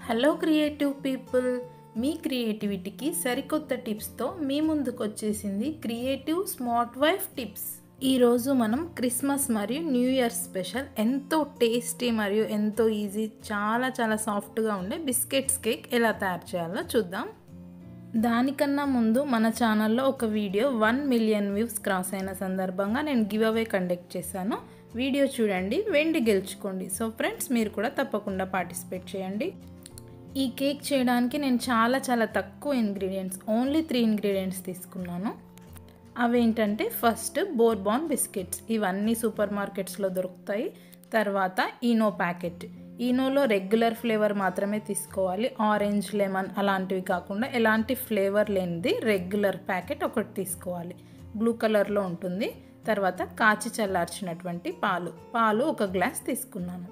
hello creative people మీ క్రియేటివిటీకి సరికొత్త టిప్స్తో మీ ముందుకు వచ్చేసింది క్రియేటివ్ స్మార్ట్ వైఫ్ టిప్స్ ఈరోజు మనం క్రిస్మస్ మరియు న్యూ ఇయర్ స్పెషల్ ఎంతో టేస్టీ మరియు ఎంతో ఈజీ చాలా చాలా సాఫ్ట్గా ఉండే బిస్కెట్స్ కేక్ ఎలా తయారు చేయాలో చూద్దాం దానికన్నా ముందు మన ఛానల్లో ఒక video one million views cross అయిన సందర్భంగా నేను గివ్ అవే కండక్ట్ చేశాను వీడియో చూడండి వెండి గెలుచుకోండి సో ఫ్రెండ్స్ మీరు కూడా తప్పకుండా పార్టిసిపేట్ చేయండి ఈ కేక్ చేయడానికి నేను చాలా చాలా తక్కువ ఇంగ్రీడియంట్స్ ఓన్లీ త్రీ ఇంగ్రీడియంట్స్ తీసుకున్నాను అవేంటంటే ఫస్ట్ బోర్బాన్ బిస్కెట్స్ ఇవన్నీ సూపర్ మార్కెట్స్లో దొరుకుతాయి తర్వాత ఈనో ప్యాకెట్ ఈనోలో రెగ్యులర్ ఫ్లేవర్ మాత్రమే తీసుకోవాలి ఆరెంజ్ లెమన్ అలాంటివి కాకుండా ఎలాంటి ఫ్లేవర్ లేనిది రెగ్యులర్ ప్యాకెట్ ఒకటి తీసుకోవాలి బ్లూ కలర్లో ఉంటుంది తర్వాత కాచి చల్లార్చినటువంటి పాలు పాలు ఒక గ్లాస్ తీసుకున్నాను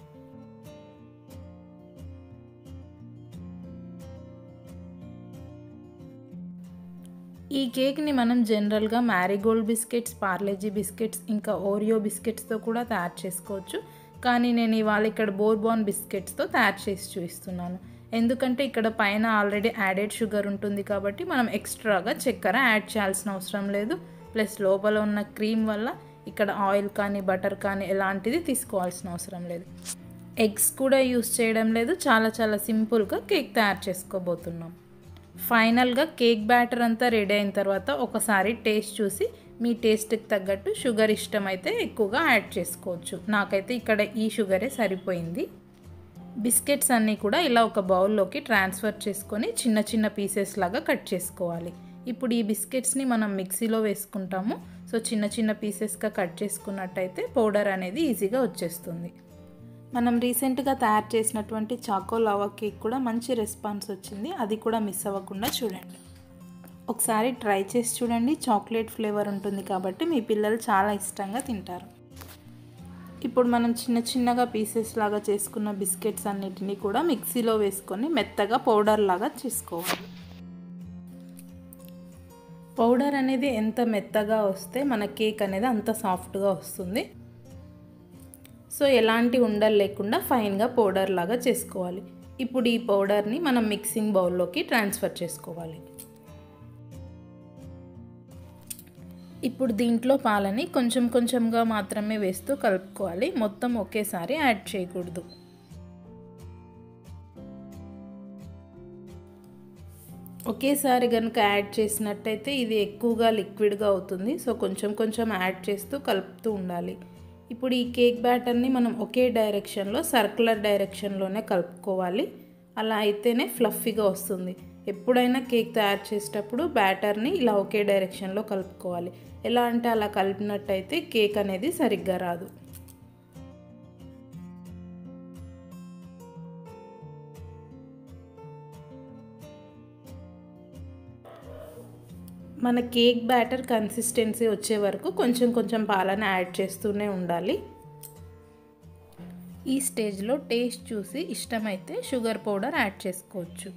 ఈ కేక్ని మనం జనరల్గా మ్యారీగోల్డ్ బిస్కెట్స్ పార్లేజీ బిస్కెట్స్ ఇంకా ఓరియో బిస్కెట్స్తో కూడా తయారు చేసుకోవచ్చు కానీ నేను ఇవాళ ఇక్కడ బోర్బాన్ బిస్కెట్స్తో తయారు చేసి చూపిస్తున్నాను ఎందుకంటే ఇక్కడ పైన ఆల్రెడీ యాడెడ్ షుగర్ ఉంటుంది కాబట్టి మనం ఎక్స్ట్రాగా చక్కెర యాడ్ చేయాల్సిన అవసరం లేదు ప్లస్ లోపల ఉన్న క్రీమ్ వల్ల ఇక్కడ ఆయిల్ కానీ బటర్ కానీ ఎలాంటిది తీసుకోవాల్సిన అవసరం లేదు ఎగ్స్ కూడా యూస్ చేయడం లేదు చాలా చాలా సింపుల్గా కేక్ తయారు చేసుకోబోతున్నాం ఫైనల్గా కేక్ బ్యాటర్ అంతా రెడీ అయిన తర్వాత ఒకసారి టేస్ట్ చూసి మీ టేస్ట్కి తగ్గట్టు షుగర్ ఇష్టమైతే ఎక్కువగా యాడ్ చేసుకోవచ్చు నాకైతే ఇక్కడ ఈ షుగరే సరిపోయింది బిస్కెట్స్ అన్నీ కూడా ఇలా ఒక బౌల్లోకి ట్రాన్స్ఫర్ చేసుకొని చిన్న చిన్న పీసెస్ లాగా కట్ చేసుకోవాలి ఇప్పుడు ఈ బిస్కెట్స్ని మనం మిక్సీలో వేసుకుంటాము సో చిన్న చిన్న పీసెస్గా కట్ చేసుకున్నట్టయితే పౌడర్ అనేది ఈజీగా వచ్చేస్తుంది మనం రీసెంట్గా తయారు చేసినటువంటి చాకో లావా కేక్ కూడా మంచి రెస్పాన్స్ వచ్చింది అది కూడా మిస్ అవ్వకుండా చూడండి ఒకసారి ట్రై చేసి చూడండి చాక్లెట్ ఫ్లేవర్ ఉంటుంది కాబట్టి మీ పిల్లలు చాలా ఇష్టంగా తింటారు ఇప్పుడు మనం చిన్న చిన్నగా పీసెస్ లాగా చేసుకున్న బిస్కెట్స్ అన్నిటినీ కూడా మిక్సీలో వేసుకొని మెత్తగా పౌడర్ లాగా చేసుకోవాలి పౌడర్ అనేది ఎంత మెత్తగా వస్తే మన కేక్ అనేది అంత సాఫ్ట్గా వస్తుంది సో ఎలాంటి ఉండలు లేకుండా ఫైన్గా పౌడర్ లాగా చేసుకోవాలి ఇప్పుడు ఈ పౌడర్ని మనం మిక్సింగ్ బౌల్లోకి ట్రాన్స్ఫర్ చేసుకోవాలి ఇప్పుడు దీంట్లో పాలని కొంచెం కొంచెంగా మాత్రమే వేస్తూ కలుపుకోవాలి మొత్తం ఒకేసారి యాడ్ చేయకూడదు ఒకేసారి కనుక యాడ్ చేసినట్టయితే ఇది ఎక్కువగా లిక్విడ్గా అవుతుంది సో కొంచెం కొంచెం యాడ్ చేస్తూ కలుపుతూ ఉండాలి ఇప్పుడు ఈ కేక్ బ్యాటర్ని మనం ఒకే డైరెక్షన్లో సర్కులర్ డైరెక్షన్లోనే కలుపుకోవాలి అలా అయితేనే ఫ్లఫీగా వస్తుంది ఎప్పుడైనా కేక్ తయారు చేసేటప్పుడు బ్యాటర్ని ఇలా ఒకే డైరెక్షన్లో కలుపుకోవాలి ఎలా అంటే అలా కలిపినట్టయితే కేక్ అనేది సరిగ్గా రాదు మన కేక్ బ్యాటర్ కన్సిస్టెన్సీ వచ్చే వరకు కొంచెం కొంచెం పాలను యాడ్ చేస్తూనే ఉండాలి ఈ స్టేజ్లో టేస్ట్ చూసి ఇష్టమైతే షుగర్ పౌడర్ యాడ్ చేసుకోవచ్చు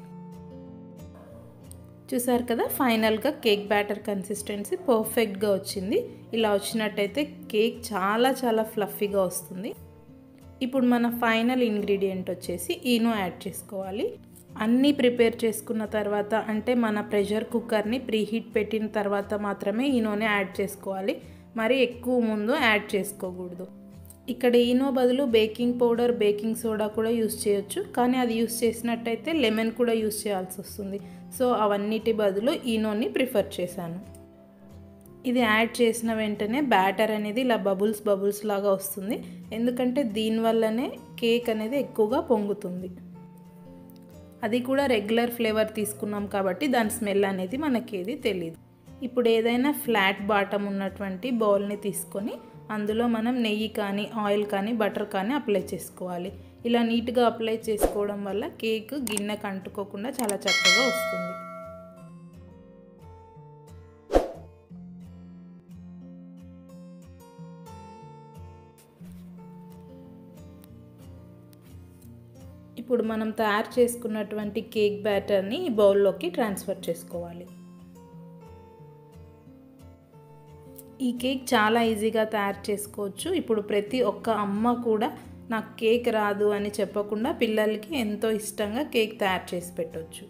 చూసారు కదా ఫైనల్గా కేక్ బ్యాటర్ కన్సిస్టెన్సీ పర్ఫెక్ట్గా వచ్చింది ఇలా వచ్చినట్టయితే కేక్ చాలా చాలా ఫ్లఫీగా వస్తుంది ఇప్పుడు మన ఫైనల్ ఇంగ్రీడియంట్ వచ్చేసి ఈనో యాడ్ చేసుకోవాలి అన్నీ ప్రిపేర్ చేసుకున్న తర్వాత అంటే మన ప్రెషర్ కుక్కర్ని ప్రీహీట్ పెట్టిన తర్వాత మాత్రమే ఈనోని యాడ్ చేసుకోవాలి మరి ఎక్కువ ముందు యాడ్ చేసుకోకూడదు ఇక్కడ ఈనో బదులు బేకింగ్ పౌడర్ బేకింగ్ సోడా కూడా యూస్ చేయొచ్చు కానీ అది యూస్ చేసినట్టయితే లెమన్ కూడా యూస్ చేయాల్సి వస్తుంది సో అవన్నిటి బదులు ఈనోని ప్రిఫర్ చేశాను ఇది యాడ్ చేసిన వెంటనే బ్యాటర్ అనేది ఇలా బబుల్స్ బబుల్స్ లాగా వస్తుంది ఎందుకంటే దీనివల్లనే కేక్ అనేది ఎక్కువగా పొంగుతుంది అది కూడా రెగ్యులర్ ఫ్లేవర్ తీసుకున్నాం కాబట్టి దాని స్మెల్ అనేది మనకేది తెలియదు ఇప్పుడు ఏదైనా ఫ్లాట్ బాటమ్ ఉన్నటువంటి బౌల్ని తీసుకొని అందులో మనం నెయ్యి కానీ ఆయిల్ కానీ బటర్ కానీ అప్లై చేసుకోవాలి ఇలా నీట్గా అప్లై చేసుకోవడం వల్ల కేక్ గిన్నెకు అంటుకోకుండా చాలా చక్కగా వస్తుంది ఇప్పుడు మనం తయారు చేసుకున్నటువంటి కేక్ బ్యాటర్ని ఈ బౌల్లోకి ట్రాన్స్ఫర్ చేసుకోవాలి ఈ కేక్ చాలా ఈజీగా తయారు చేసుకోవచ్చు ఇప్పుడు ప్రతి ఒక్క అమ్మ కూడా నాకు కేక్ రాదు అని చెప్పకుండా పిల్లలకి ఎంతో ఇష్టంగా కేక్ తయారు చేసి పెట్టవచ్చు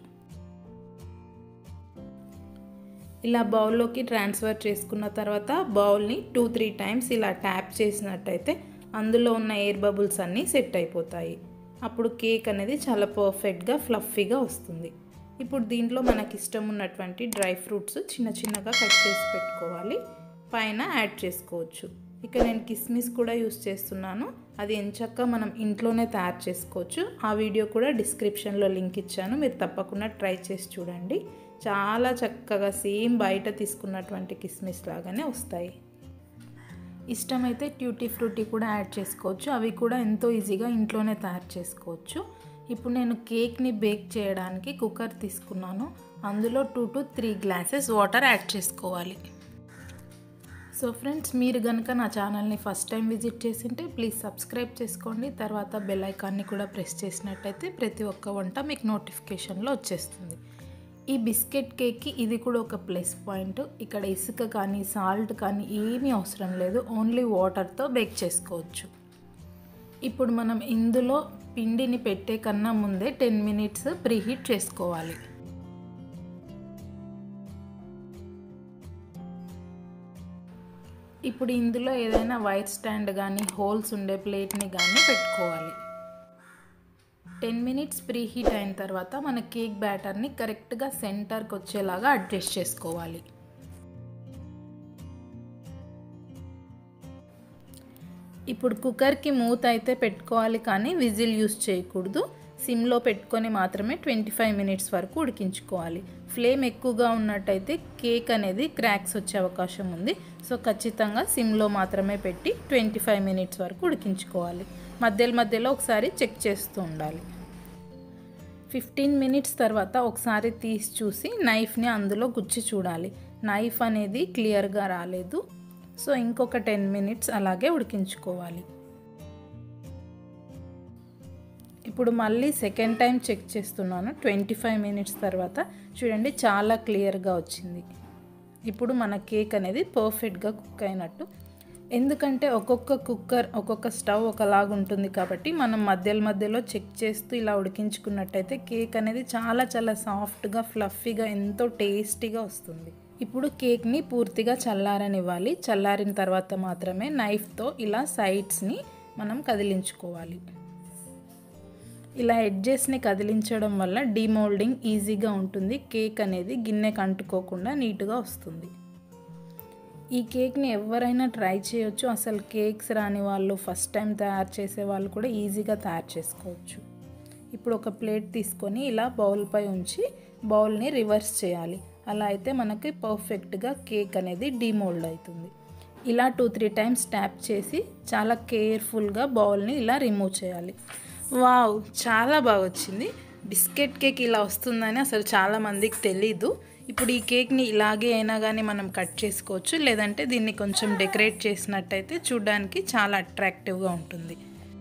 ఇలా బౌల్లోకి ట్రాన్స్ఫర్ చేసుకున్న తర్వాత బౌల్ని టూ త్రీ టైమ్స్ ఇలా ట్యాప్ చేసినట్టయితే అందులో ఉన్న ఎయిర్ బబుల్స్ అన్నీ సెట్ అయిపోతాయి అప్పుడు కేక్ అనేది చాలా పర్ఫెక్ట్గా ఫ్లఫీగా వస్తుంది ఇప్పుడు దీంట్లో మనకి ఇష్టం ఉన్నటువంటి డ్రై ఫ్రూట్స్ చిన్న చిన్నగా కట్ చేసి పెట్టుకోవాలి పైన యాడ్ చేసుకోవచ్చు ఇక నేను కిస్మిస్ కూడా యూస్ చేస్తున్నాను అది ఎంచక్క మనం ఇంట్లోనే తయారు చేసుకోవచ్చు ఆ వీడియో కూడా డిస్క్రిప్షన్లో లింక్ ఇచ్చాను మీరు తప్పకుండా ట్రై చేసి చూడండి చాలా చక్కగా సేమ్ బయట తీసుకున్నటువంటి కిస్మిస్ లాగానే వస్తాయి ఇష్టమైతే ట్యూటీ ఫ్రూటీ కూడా యాడ్ చేసుకోవచ్చు అవి కూడా ఎంతో ఈజీగా ఇంట్లోనే తయారు చేసుకోవచ్చు ఇప్పుడు నేను కేక్ని బేక్ చేయడానికి కుక్కర్ తీసుకున్నాను అందులో two to three glasses water add చేసుకోవాలి సో ఫ్రెండ్స్ మీరు కనుక నా ఛానల్ని ఫస్ట్ టైం విజిట్ చేసింటే ప్లీజ్ సబ్స్క్రైబ్ చేసుకోండి తర్వాత బెల్ ఐకాన్ని కూడా ప్రెస్ చేసినట్టయితే ప్రతి ఒక్క వంట మీకు నోటిఫికేషన్లో వచ్చేస్తుంది ఈ బిస్కెట్ కేక్కి ఇది కూడా ఒక ప్లస్ పాయింట్ ఇక్కడ ఇసుక కానీ సాల్ట్ కానీ ఏమీ అవసరం లేదు ఓన్లీ వాటర్తో బేక్ చేసుకోవచ్చు ఇప్పుడు మనం ఇందులో పిండిని పెట్టే కన్నా ముందే టెన్ మినిట్స్ ప్రీహీట్ చేసుకోవాలి ఇప్పుడు ఇందులో ఏదైనా వైట్ స్టాండ్ కానీ హోల్స్ ఉండే ప్లేట్ని కానీ పెట్టుకోవాలి టెన్ మినిట్స్ ప్రీ హీట్ అయిన తర్వాత మన కేక్ బ్యాటర్ని కరెక్ట్గా సెంటర్కి వచ్చేలాగా అడ్జస్ట్ చేసుకోవాలి ఇప్పుడు కుక్కర్కి మూత అయితే పెట్టుకోవాలి కానీ విజిల్ యూస్ చేయకూడదు సిమ్లో పెట్టుకొని మాత్రమే ట్వంటీ ఫైవ్ మినిట్స్ వరకు ఉడికించుకోవాలి ఫ్లేమ్ ఎక్కువగా ఉన్నట్టయితే కేక్ అనేది క్రాక్స్ వచ్చే అవకాశం ఉంది సో ఖచ్చితంగా సిమ్లో మాత్రమే పెట్టి ట్వంటీ ఫైవ్ మినిట్స్ వరకు ఉడికించుకోవాలి మధ్యలో మధ్యలో ఒకసారి చెక్ చేస్తూ ఉండాలి ఫిఫ్టీన్ మినిట్స్ తర్వాత ఒకసారి తీసి చూసి నైఫ్ని అందులో గుచ్చి చూడాలి నైఫ్ అనేది క్లియర్గా రాలేదు సో ఇంకొక టెన్ మినిట్స్ అలాగే ఉడికించుకోవాలి ఇప్పుడు మళ్ళీ సెకండ్ టైం చెక్ చేస్తున్నాను ట్వంటీ ఫైవ్ మినిట్స్ తర్వాత చూడండి చాలా క్లియర్గా వచ్చింది ఇప్పుడు మన కేక్ అనేది పర్ఫెక్ట్గా కుక్ అయినట్టు ఎందుకంటే ఒక్కొక్క కుక్కర్ ఒక్కొక్క స్టవ్ ఒకలాగా ఉంటుంది కాబట్టి మనం మధ్యలో మధ్యలో చెక్ చేస్తూ ఇలా ఉడికించుకున్నట్టయితే కేక్ అనేది చాలా చాలా సాఫ్ట్గా ఫ్లఫీగా ఎంతో టేస్టీగా వస్తుంది ఇప్పుడు కేక్ని పూర్తిగా చల్లారనివ్వాలి చల్లారిన తర్వాత మాత్రమే నైఫ్తో ఇలా సైడ్స్ని మనం కదిలించుకోవాలి ఇలా ఎడ్జెస్ని కదిలించడం వల్ల డీమోల్డింగ్ ఈజీగా ఉంటుంది కేక్ అనేది గిన్నెకి అంటుకోకుండా నీట్గా వస్తుంది ఈ కేక్ని ఎవరైనా ట్రై చేయొచ్చు అసలు కేక్స్ రాని వాళ్ళు ఫస్ట్ టైం తయారు చేసే వాళ్ళు కూడా ఈజీగా తయారు చేసుకోవచ్చు ఇప్పుడు ఒక ప్లేట్ తీసుకొని ఇలా బౌల్పై ఉంచి బౌల్ని రివర్స్ చేయాలి అలా అయితే మనకి పర్ఫెక్ట్గా కేక్ అనేది డీమోల్డ్ అవుతుంది ఇలా టూ త్రీ టైమ్స్ ట్యాప్ చేసి చాలా కేర్ఫుల్గా బౌల్ని ఇలా రిమూవ్ చేయాలి వావ్ చాలా బాగా వచ్చింది బిస్కెట్ కేక్ ఇలా వస్తుందని అసలు చాలా మందికి తెలీదు ఇప్పుడు ఈ కేక్ని ఇలాగే అయినా కానీ మనం కట్ చేసుకోవచ్చు లేదంటే దీన్ని కొంచెం డెకరేట్ చేసినట్టయితే చూడడానికి చాలా అట్రాక్టివ్గా ఉంటుంది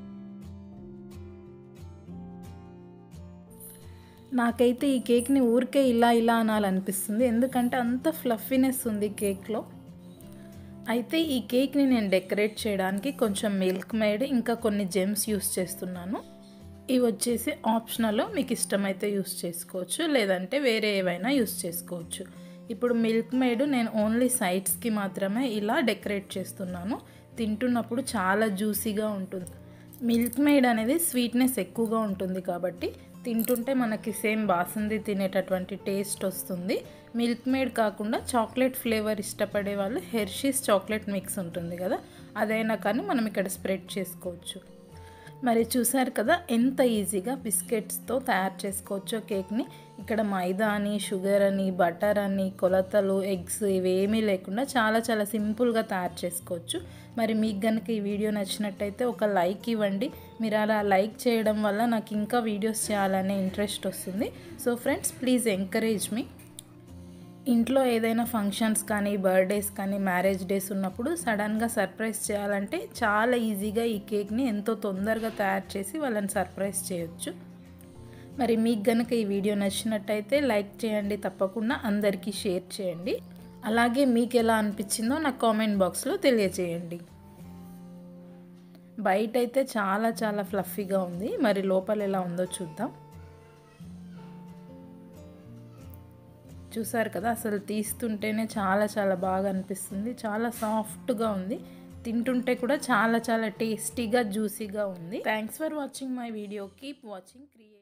నాకైతే ఈ కేక్ని ఊరికే ఇలా ఇలా అనాలనిపిస్తుంది ఎందుకంటే అంత ఫ్లఫీనెస్ ఉంది కేక్లో అయితే ఈ కేక్ని నేను డెకరేట్ చేయడానికి కొంచెం మిల్క్ మేడ్ ఇంకా కొన్ని జెమ్స్ యూస్ చేస్తున్నాను ఇవి వచ్చేసి ఆప్షనల్ మీకు ఇష్టమైతే యూస్ చేసుకోవచ్చు లేదంటే వేరే ఏవైనా యూస్ చేసుకోవచ్చు ఇప్పుడు మిల్క్ మేడ్ నేను ఓన్లీ సైడ్స్కి మాత్రమే ఇలా డెకరేట్ చేస్తున్నాను తింటున్నప్పుడు చాలా జ్యూసీగా ఉంటుంది మిల్క్ మేడ్ అనేది స్వీట్నెస్ ఎక్కువగా ఉంటుంది కాబట్టి తింటుంటే మనకి సేమ్ బాసుంది తినేటటువంటి టేస్ట్ వస్తుంది మిల్క్ మేడ్ కాకుండా చాక్లెట్ ఫ్లేవర్ ఇష్టపడే వాళ్ళు హెర్షీస్ చాక్లెట్ మిక్స్ ఉంటుంది కదా అదైనా కానీ మనం ఇక్కడ స్ప్రెడ్ చేసుకోవచ్చు మరి చూసారు కదా ఎంత ఈజీగా బిస్కెట్స్తో తయారు చేసుకోవచ్చో కేక్ని ఇక్కడ మైదా అని షుగర్ అని బటర్ అని కొలతలు ఎగ్స్ ఇవేమీ లేకుండా చాలా చాలా సింపుల్గా తయారు చేసుకోవచ్చు మరి మీకు కనుక ఈ వీడియో నచ్చినట్టయితే ఒక లైక్ ఇవ్వండి మీరు అలా లైక్ చేయడం వల్ల నాకు ఇంకా వీడియోస్ చేయాలనే ఇంట్రెస్ట్ వస్తుంది సో ఫ్రెండ్స్ ప్లీజ్ ఎంకరేజ్ మీ ఇంట్లో ఏదైనా ఫంక్షన్స్ కానీ బర్త్డేస్ కానీ మ్యారేజ్ డేస్ ఉన్నప్పుడు సడన్గా సర్ప్రైజ్ చేయాలంటే చాలా ఈజీగా ఈ కేక్ని ఎంతో తొందరగా తయారు చేసి వాళ్ళని సర్ప్రైజ్ చేయొచ్చు మరి మీకు గనుక ఈ వీడియో నచ్చినట్టయితే లైక్ చేయండి తప్పకుండా అందరికీ షేర్ చేయండి అలాగే మీకు ఎలా అనిపించిందో నాకు కామెంట్ బాక్స్లో తెలియజేయండి బయట అయితే చాలా చాలా ఫ్లఫీగా ఉంది మరి లోపల ఎలా ఉందో చూద్దాం చూసారు కదా అసలు తీస్తుంటేనే చాలా చాలా బాగా అనిపిస్తుంది చాలా సాఫ్ట్గా ఉంది తింటుంటే కూడా చాలా చాలా టేస్టీగా జ్యూసీగా ఉంది thanks for watching my video keep watching create